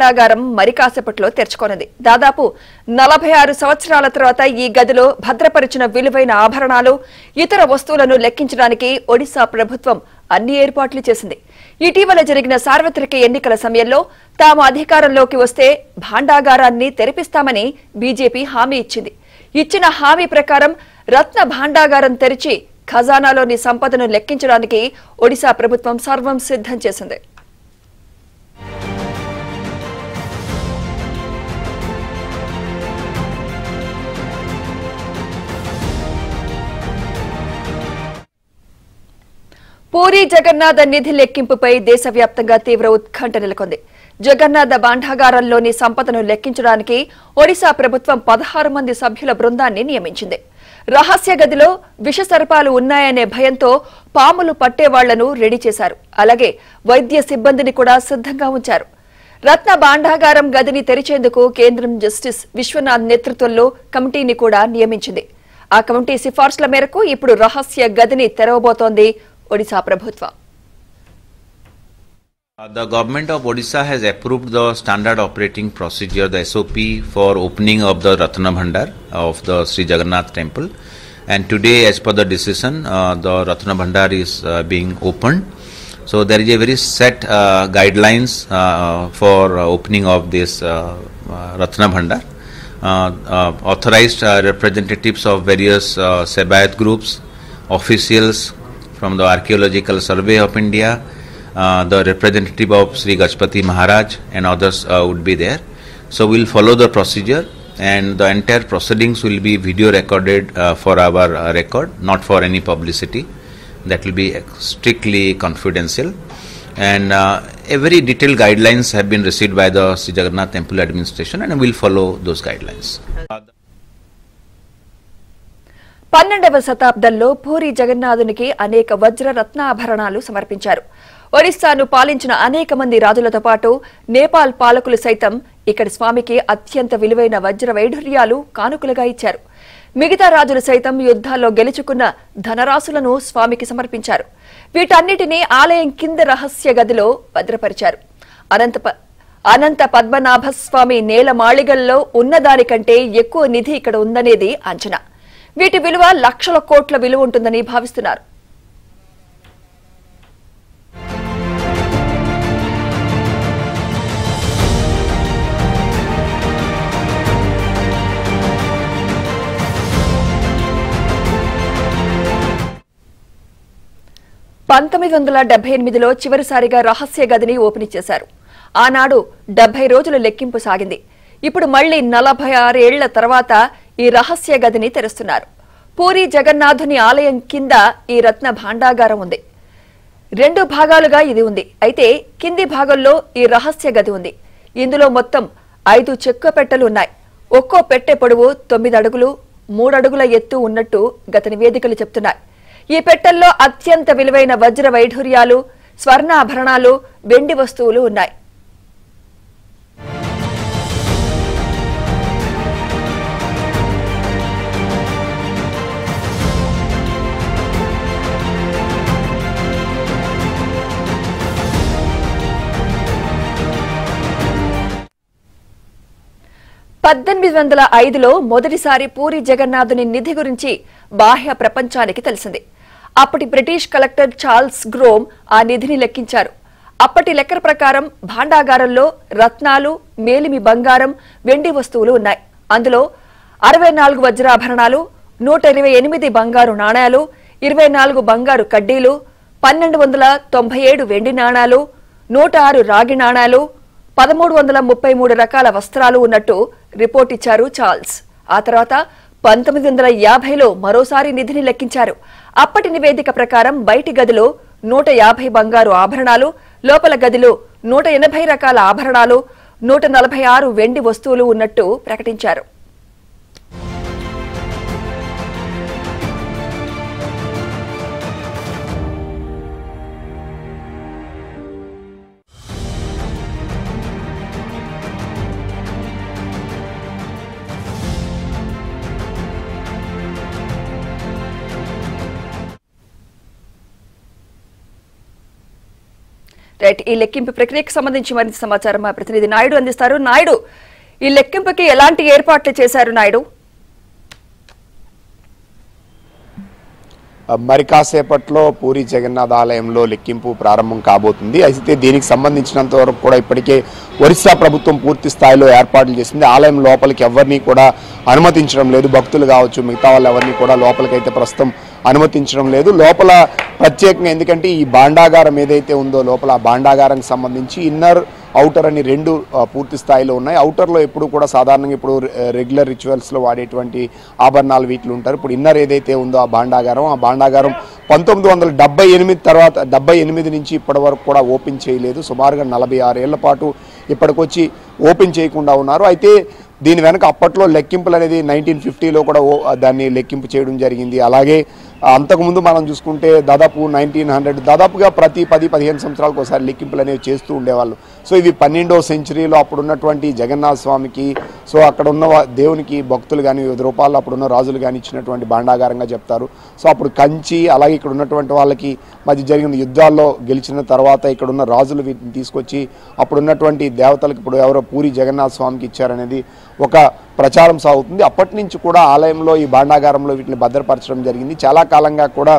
భాండాగారం మరి కాసేపట్లో తెరుచుకోనుంది దాదాపు నలభై ఆరు సంవత్సరాల తర్వాత ఈ గదిలో భద్రపరిచిన విలువైన ఆభరణాలు ఇతర వస్తువులను లెక్కించడానికి ఒడిశా ప్రభుత్వం అన్ని ఏర్పాట్లు చేసింది ఇటీవల జరిగిన సార్వత్రిక ఎన్నికల సమయంలో తాము అధికారంలోకి వస్తే భాండాగారాన్ని తెరిపిస్తామని బీజేపీ హామీ ఇచ్చింది ఇచ్చిన హామీ ప్రకారం రత్న భాండాగారం తెరిచి ఖజానాలోని సంపదను లెక్కించడానికి ఒడిశా ప్రభుత్వం సర్వం సిద్ధం చేసింది పూరి జగన్నాథ నిధి లెక్కింపుపై దేశవ్యాప్తంగా తీవ్ర ఉత్కంఠ నెలకొంది జగన్నాథ భాండాగారంలోని సంపదను లెక్కించడానికి ఒడిశా ప్రభుత్వం పదహారు మంది సభ్యుల బృందాన్ని నియమించింది రహస్య గదిలో విషసర్పాలు ఉన్నాయనే భయంతో పాములు పట్టేవాళ్లను రెడీ చేశారు అలాగే వైద్య సిబ్బందిని కూడా సిద్ధంగా ఉంచారు రత్న భాండాగారం గదిని తెరిచేందుకు కేంద్రం జస్టిస్ విశ్వనాథ్ నేతృత్వంలో కమిటీని కూడా నియమించింది ఆ కమిటీ సిఫార్సుల మేరకు ఇప్పుడు రహస్య గదిని తెరవబోతోంది ఒడిశా ప్రభుత్వం Uh, The government of Odisha has approved the standard operating procedure, the SOP for opening of the Ratna Bhandar of the Sri Jagannath temple. And today, as per the decision, uh, the Ratna Bhandar is uh, being opened. So there is a very set uh, guidelines uh, for uh, opening of this uh, uh, Ratna Bhandar. Uh, uh, authorized uh, representatives of various uh, Sebayat groups, officials from the Archaeological Survey of India, uh, the representative of Sri Gajpati Maharaj and others uh, would be there. So we'll follow the procedure and the entire proceedings will be video recorded uh, for our uh, record, not for any publicity. That will be strictly confidential. And uh, a very detailed guidelines have been received by the Sri Jagannath Temple Administration and we'll follow those guidelines. పన్నెండవ శతాబ్దంలో పూరి జగన్నాథునికి అనేక వజ్ర రత్నాభరణాలు సమర్పించారు ఒడిశాను పాలించిన అనేక మంది రాజులతో పాటు నేపాల్ పాలకులు సైతం ఇక్కడి స్వామికి అత్యంత విలువైన వజ్ర వైఢూర్యాలు కానుకలుగా ఇచ్చారు మిగతా రాజులు సైతం యుద్ధాల్లో గెలుచుకున్న ధనరాశులను స్వామికి సమర్పించారు వీటన్నిటినీ ఆలయం కింద రహస్య గదిలో భద్రపరిచారు అనంత ప- అనంత పద్మనాభ స్వామి నేల మాళిగల్లో ఉన్నదానికంటే ఎక్కువ నిధి ఇక్కడ ఉందనేది అంచనా వీటి విలువ లక్షల కోట్ల విలువ ఉంటుందని భావిస్తున్నారు పంతొమ్మిది వందల డెబ్బై ఎనిమిదిలో చివరిసారిగా రహస్య గదిని ఓపెన్ చేశారు ఆనాడు డెబ్బై రోజుల లెక్కింపు సాగింది ఇప్పుడు మళ్లీ నలభై ఆరేళ్ల తర్వాత ఈ రహస్య గదిని తెరుస్తున్నారు పూరి జగన్నాథుని ఆలయం కింద ఈ రత్న భాండాగారం ఉంది రెండు భాగాలుగా ఇది ఉంది అయితే కింది భాగంలో ఈ రహస్య గది ఉంది ఇందులో మొత్తం ఐదు చెక్క పెట్టెలు ఉన్నాయి ఒక్కో పెట్టె పొడవు తొమ్మిది అడుగులు మూడడుగుల ఎత్తు ఉన్నట్టు గత నివేదికలు చెప్తున్నాయి ఈ పెట్టెల్లో అత్యంత విలువైన వజ్ర వైఢూర్యాలు స్వర్ణ ఆభరణాలు వెండి వస్తువులు ఉన్నాయి పద్దెనిమిది వందల ఐదులో మొదటిసారి పూరి జగన్నాథుని నిధి గురించి బాహ్య ప్రపంచానికి తెలిసింది అప్పటి బ్రిటిష్ కలెక్టర్ చార్ల్స్ గ్రోమ్ ఆ నిధిని లెక్కించారు అప్పటి లెక్కల ప్రకారం భాండాగారంలో రత్నాలు మేలిమి బంగారం వెండి వస్తువులు ఉన్నాయి అందులో అరవై నాలుగు వజ్రాభరణాలు నూట ఇరవై ఎనిమిది బంగారు నాణేలు ఇరవై నాలుగు బంగారు కడ్డీలు పన్నెండు వందల తొంభై ఏడు వెండి నాణాలు నూట ఆరు రాగి నాణాలు పదమూడు వందల ముప్పై మూడు రకాల వస్త్రాలు ఉన్నట్టు రిపోర్ట్ ఇచ్చారు చార్ల్స్ ఆ తర్వాత పంతొమ్మిది వందల యాభైలో మరోసారి నిధిని లెక్కించారు అప్పటి నివేదిక ప్రకారం బయటి గదిలో నూట యాభై బంగారు ఆభరణాలు లోపల గదిలో నూట ఎనభై రకాల ఆభరణాలు నూట నలభై ఆరు వెండి వస్తువులు ఉన్నట్టు ప్రకటించారు రైట్ ఈ లెక్కింపు ప్రక్రియకు సంబంధించి మరింత సమాచారం మా ప్రతినిధి నాయుడు అందిస్తారు నాయుడు ఈ లెక్కింపుకి ఎలాంటి ఏర్పాట్లు చేశారు నాయుడు మరి కాసేపట్లో పూరి జగన్నాథ్ ఆలయంలో లెక్కింపు ప్రారంభం కాబోతుంది అయితే దీనికి సంబంధించినంత వరకు కూడా ఇప్పటికే ఒరిస్సా ప్రభుత్వం పూర్తి స్థాయిలో ఏర్పాట్లు చేసింది ఆలయం లోపలికి ఎవరిని కూడా అనుమతించడం లేదు భక్తులు కావచ్చు మిగతా వాళ్ళు ఎవరిని కూడా లోపలికి అయితే ప్రస్తుతం అనుమతించడం లేదు లోపల ప్రత్యేకంగా ఎందుకంటే ఈ భాండాగారం ఏదైతే ఉందో లోపల ఆ భాండాగారానికి సంబంధించి ఇన్నర్ అవుటర్ అని రెండు ఆ, పూర్తి స్థాయిలో ఉన్నాయి అవుటర్లో ఎప్పుడు కూడా సాధారణంగా ఇప్పుడు రెగ్యులర్ రిచువల్స్లో వాడేటువంటి ఆభరణాలు వీటిలో ఉంటారు ఇప్పుడు ఇన్నర్ ఏదైతే ఉందో ఆ భాండాగారం ఆ భాండాగారం పంతొమ్మిది వందల డెబ్బై ఎనిమిది తర్వాత డెబ్బై ఎనిమిది నుంచి ఇప్పటి వరకు కూడా ఓపెన్ చేయలేదు సుమారుగా నలభై ఆరు ఏళ్ల పాటు ఇప్పటికొచ్చి ఓపెన్ చేయకుండా ఉన్నారు అయితే దీని వెనక అప్పట్లో లెక్కింపులు అనేది నైన్టీన్ ఫిఫ్టీలో కూడా ఓ- దాన్ని లెక్కింపు చేయడం జరిగింది అలాగే అంతకుముందు మనం చూసుకుంటే దాదాపు నైన్టీన్ హండ్రెడ్ దాదాపుగా ప్రతి పది పదిహేను సంవత్సరాలకు ఒకసారి లెక్కింపులు అనేవి చేస్తూ ఉండేవాళ్ళు సో ఇవి పన్నెండవ సెంచరీలో అప్పుడు ఉన్నటువంటి జగన్నాథ స్వామికి సో అక్కడ ఉన్న వా- దేవునికి భక్తులు కానీ వివిధ రూపాల్లో అప్పుడున్న రాజులు కానీ ఇచ్చినటువంటి భాండాగారంగా చెప్తారు సో అప్పుడు కంచి అలాగే ఇక్కడ ఉన్నటువంటి వాళ్ళకి మధ్య జరిగిన యుద్ధాల్లో గెలిచిన తర్వాత ఇక్కడ ఉన్న రాజులు వీటిని తీసుకొచ్చి అప్పుడున్నటువంటి దేవతలకు ఇప్పుడు ఎవరో పూరి జగన్నాథ స్వామికి ఇచ్చారనేది ఒక ప్రచారం సాగుతుంది అప్పటి నుంచి కూడా ఆలయంలో ఈ భాండాగారంలో వీటిని భద్రపరచడం జరిగింది చాలా కాలంగా కూడా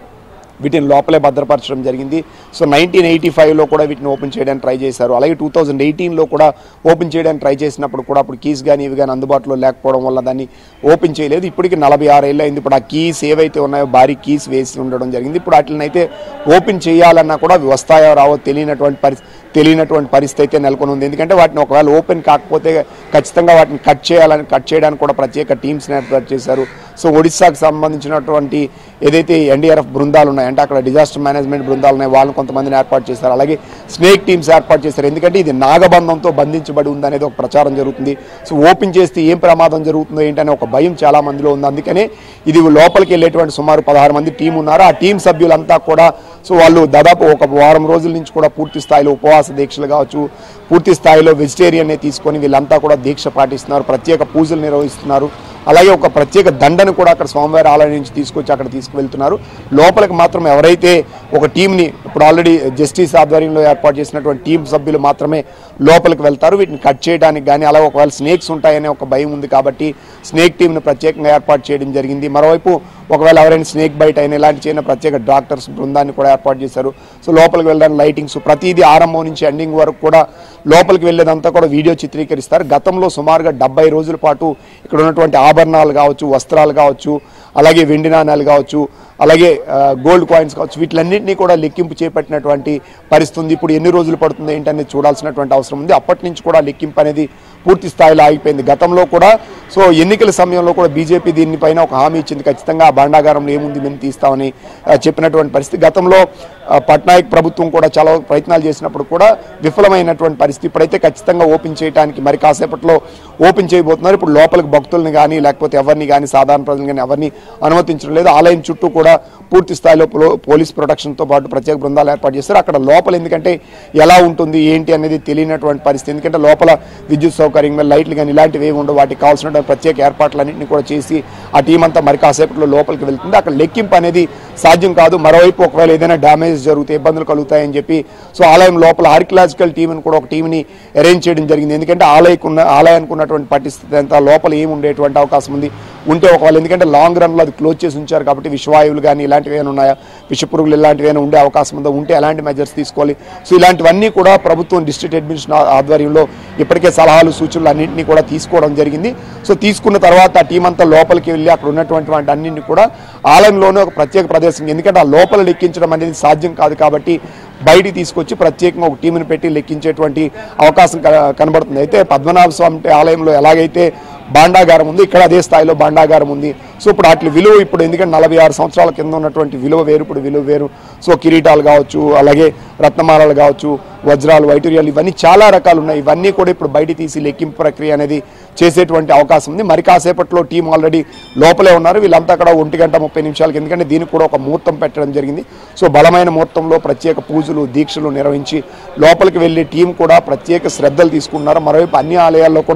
వీటిని లోపలే భద్రపరచడం జరిగింది సో నైన్టీన్ ఎయిటీ ఫైవ్లో కూడా వీటిని ఓపెన్ చేయడానికి ట్రై చేశారు అలాగే టూ థౌజండ్ ఎయిటీన్లో కూడా ఓపెన్ చేయడానికి ట్రై చేసినప్పుడు కూడా అప్పుడు కీస్ కానీ ఇవి కానీ అందుబాటులో లేకపోవడం వల్ల దాన్ని ఓపెన్ చేయలేదు ఇప్పటికి నలభై ఆరు ఏళ్ళు అయింది ఇప్పుడు ఆ కీస్ ఏవైతే ఉన్నాయో భారీ కీస్ వేసి ఉండడం జరిగింది ఇప్పుడు వాటిని అయితే ఓపెన్ చేయాలన్నా కూడా అవి వస్తాయో రావో తెలియనటువంటి పరిస్థితి తెలియనటువంటి పరిస్థితి అయితే నెలకొని ఉంది ఎందుకంటే వాటిని ఒకవేళ ఓపెన్ కాకపోతే ఖచ్చితంగా వాటిని కట్ చేయాలని కట్ చేయడానికి కూడా ప్రత్యేక టీమ్స్ని ఏర్పాటు చేశారు సో ఒడిశాకు సంబంధించినటువంటి ఏదైతే ఎన్డీఆర్ఎఫ్ బృందాలు ఉన్నాయి అంటే అక్కడ డిజాస్టర్ మేనేజ్మెంట్ బృందాలు ఉన్నాయి వాళ్ళని కొంతమందిని ఏర్పాటు చేశారు అలాగే స్నేక్ టీమ్స్ ఏర్పాటు చేశారు ఎందుకంటే ఇది నాగబంధంతో బంధించబడి ఉంది అనేది ఒక ప్రచారం జరుగుతుంది సో ఓపెన్ చేస్తే ఏం ప్రమాదం జరుగుతుందో ఏంటనే ఒక భయం చాలా మందిలో ఉంది అందుకనే ఇది లోపలికి వెళ్ళేటువంటి సుమారు పదహారు మంది టీం ఉన్నారు ఆ టీం సభ్యులంతా కూడా సో వాళ్ళు దాదాపు ఒక వారం రోజుల నుంచి కూడా పూర్తి స్థాయిలో ఉపవాస దీక్షలు కావచ్చు పూర్తి స్థాయిలో వెజిటేరియన్ తీసుకొని వీళ్ళంతా కూడా దీక్ష పాటిస్తున్నారు ప్రత్యేక పూజలు నిర్వహిస్తున్నారు అలాగే ఒక ప్రత్యేక దండను కూడా అక్కడ స్వామివారి ఆలయం నుంచి తీసుకొచ్చి అక్కడ తీసుకువెళ్తున్నారు లోపలికి మాత్రం ఎవరైతే ఒక టీంని ఇప్పుడు ఆల్రెడీ జస్టిస్ ఆధ్వర్యంలో ఏర్పాటు చేసినటువంటి టీం సభ్యులు మాత్రమే లోపలికి వెళ్తారు వీటిని కట్ చేయడానికి కానీ అలాగే ఒకవేళ స్నేక్స్ ఉంటాయనే ఒక భయం ఉంది కాబట్టి స్నేక్ టీంను ప్రత్యేకంగా ఏర్పాటు చేయడం జరిగింది మరోవైపు ఒకవేళ ఎవరైనా స్నేక్ బైట్ అయినా ఇలాంటి చేయన ప్రత్యేక డాక్టర్స్ బృందాన్ని కూడా ఏర్పాటు చేశారు సో లోపలికి వెళ్ళడానికి లైటింగ్స్ ప్రతిదీ ఆరంభం నుంచి ఎండింగ్ వరకు కూడా లోపలికి వెళ్ళేదంతా కూడా వీడియో చిత్రీకరిస్తారు గతంలో సుమారుగా డెబ్బై రోజుల పాటు ఇక్కడ ఉన్నటువంటి ఆభరణాలు కావచ్చు వస్త్రాలు కావచ్చు అలాగే వెండి నాణాలు కావచ్చు అలాగే గోల్డ్ కాయిన్స్ కావచ్చు వీటిలన్నింటినీ కూడా లెక్కింపు చేపట్టినటువంటి పరిస్థితి ఉంది ఇప్పుడు ఎన్ని రోజులు పడుతుంది ఏంటనేది చూడాల్సినటువంటి అవసరం ఉంది అప్పటి నుంచి కూడా లెక్కింపు అనేది పూర్తి స్థాయిలో ఆగిపోయింది గతంలో కూడా సో ఎన్నికల సమయంలో కూడా బీజేపీ దీనిపైన ఒక హామీ ఇచ్చింది ఖచ్చితంగా ఆ భాండాగారంలో ఏముంది మేము తీస్తామని ఆ, చెప్పినటువంటి పరిస్థితి గతంలో ఆ, పట్నాయక్ ప్రభుత్వం కూడా చాలా ప్రయత్నాలు చేసినప్పుడు కూడా విఫలమైనటువంటి పరిస్థితి ఇప్పుడైతే ఖచ్చితంగా ఓపెన్ చేయడానికి మరి కాసేపట్లో ఓపెన్ చేయబోతున్నారు ఇప్పుడు లోపలికి భక్తుల్ని కానీ లేకపోతే ఎవరిని కానీ సాధారణ ప్రజలు కానీ ఎవరిని అనుమతించడం లేదు ఆలయం చుట్టూ కూడా పూర్తి స్థాయిలో పో- పోలీస్ ప్రొటెక్షన్తో పాటు ప్రత్యేక బృందాలు ఏర్పాటు చేస్తారు అక్కడ లోపల ఎందుకంటే ఎలా ఉంటుంది ఏంటి అనేది తెలియనటువంటి పరిస్థితి ఎందుకంటే లోపల విద్యుత్ సౌకర్యం కానీ లైట్లు కానీ ఇలాంటివి ఏమి ఉండవు వాటికి కావాల్సినటువంటి ప్రత్యేక ఏర్పాట్లన్నింటినీ కూడా చేసి ఆ టీం అంతా మరి కాసేపట్లో లోపలికి వెళ్తుంది అక్కడ లెక్కింపు అనేది సాధ్యం కాదు మరోవైపు ఒకవేళ ఏదైనా డ్యామేజ్ జరిగితే ఇబ్బందులు కలుగుతాయని చెప్పి సో ఆలయం లోపల ఆర్కియలాజికల్ టీంని కూడా ఒక టీంని అరేంజ్ చేయడం జరిగింది ఎందుకంటే ఆలయకున్న ఆలయానికి ఉన్నటువంటి పరిస్థితి అంతా లోపల ఏమి ఉండేటువంటి అవకాశం ఉంది ఉంటే ఒకవేళ ఎందుకంటే లాంగ్ రన్లో అది క్లోజ్ చేసి ఉంచారు కాబట్టి విషవాయువులు కానీ ఇలాంటివి ఏమైనా ఉన్నాయా విషపురుగులు ఇలాంటివి ఏమైనా ఉండే అవకాశం ఉందో ఉంటే ఎలాంటి మెజర్స్ తీసుకోవాలి సో ఇలాంటివన్నీ కూడా ప్రభుత్వం డిస్ట్రిక్ట్ అడ్మినిస్ట్రేషన్ ఆధ్వర్యంలో ఇప్పటికే సలహాలు సూచనలు అన్నింటినీ కూడా తీసుకోవడం జరిగింది సో తీసుకున్న తర్వాత ఆ టీం అంతా లోపలికి వెళ్ళి అక్కడ ఉన్నటువంటి వాటి అన్నింటినీ కూడా ఆలయంలోనే ఒక ప్రత్యేక ప్రదేశం ఎందుకంటే ఆ లోపల లెక్కించడం అనేది సాధ్యం కాదు కాబట్టి బయటికి తీసుకొచ్చి ప్రత్యేకంగా ఒక టీంని పెట్టి లెక్కించేటువంటి అవకాశం క- కనబడుతుంది అయితే పద్మనాభ స్వామి ఆలయంలో ఎలాగైతే భాండాగారం ఉంది ఇక్కడ అదే స్థాయిలో భాండాగారం ఉంది సో ఇప్పుడు వాటి విలువ ఇప్పుడు ఎందుకంటే నలభై ఆరు సంవత్సరాల కింద ఉన్నటువంటి విలువ వేరు ఇప్పుడు విలువ వేరు సో కిరీటాలు కావచ్చు అలాగే రత్నమాలలు కావచ్చు వజ్రాలు వైటూర్యాలు ఇవన్నీ చాలా రకాలు ఉన్నాయి ఇవన్నీ కూడా ఇప్పుడు బయట తీసి లెక్కింపు ప్రక్రియ అనేది చేసేటువంటి అవకాశం ఉంది మరి కాసేపట్లో టీం ఆల్రెడీ లోపలే ఉన్నారు వీళ్ళంతా కూడా ఒంటి గంట ముప్పై నిమిషాలకి ఎందుకంటే దీనికి కూడా ఒక ముహూర్తం పెట్టడం జరిగింది సో బలమైన ముహూర్తంలో ప్రత్యేక పూజలు దీక్షలు నిర్వహించి లోపలికి వెళ్ళే టీం కూడా ప్రత్యేక శ్రద్ధలు తీసుకున్నారు మరోవైపు అన్ని ఆలయాల్లో కూడా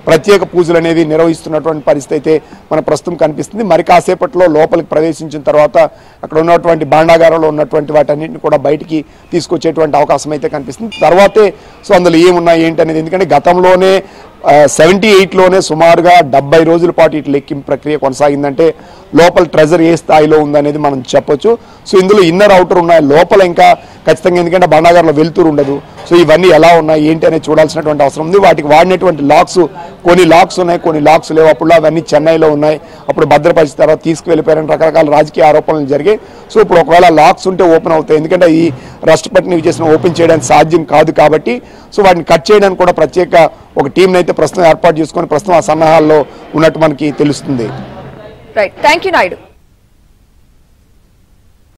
ప్రత్యేక పూజలు అనేది నిర్వహిస్తున్నటువంటి పరిస్థితి అయితే మన ప్రస్తుతం కనిపిస్తుంది మరి కాసేపట్లో లోపలికి ప్రవేశించిన తర్వాత అక్కడ ఉన్నటువంటి భాండాగారంలో ఉన్నటువంటి వాటన్నింటిని కూడా బయటికి తీసుకొచ్చేటువంటి అవకాశం అయితే కనిపిస్తుంది తర్వాతే సో అందులో ఏమున్నాయి ఏంటి అనేది ఎందుకంటే గతంలోనే సెవెంటీ ఎయిట్లోనే సుమారుగా డెబ్బై రోజుల పాటు ఇటు లెక్కింపు ప్రక్రియ కొనసాగిందంటే లోపల ట్రెజర్ ఏ స్థాయిలో ఉందనేది మనం చెప్పొచ్చు సో ఇందులో ఇన్నర్ అవుటర్ ఉన్నాయి లోపల ఇంకా ఖచ్చితంగా ఎందుకంటే బండాగారులో వెళ్తూరు ఉండదు సో ఇవన్నీ ఎలా ఉన్నాయి ఏంటి అనేది చూడాల్సినటువంటి అవసరం ఉంది వాటికి వాడినటువంటి లాక్స్ కొన్ని లాక్స్ ఉన్నాయి కొన్ని లాక్స్ లేవు అప్పుడు అవన్నీ చెన్నైలో ఉన్నాయి అప్పుడు భద్రపరిచిన తర్వాత తీసుకువెళ్ళిపోయారని రకరకాల రాజకీయ ఆరోపణలు జరిగాయి సో ఇప్పుడు ఒకవేళ లాక్స్ ఉంటే ఓపెన్ అవుతాయి ఎందుకంటే ఈ రాష్ట్రపతిని చేసిన ఓపెన్ చేయడానికి సాధ్యం కాదు కాబట్టి సో వాటిని కట్ చేయడానికి కూడా ప్రత్యేక ఒక టీంని అయితే ప్రస్తుతం ఏర్పాటు చేసుకొని ప్రస్తుతం ఆ సన్నాహాల్లో ఉన్నట్టు మనకి తెలుస్తుంది రైట్ థ్యాంక్ యూ నాయుడు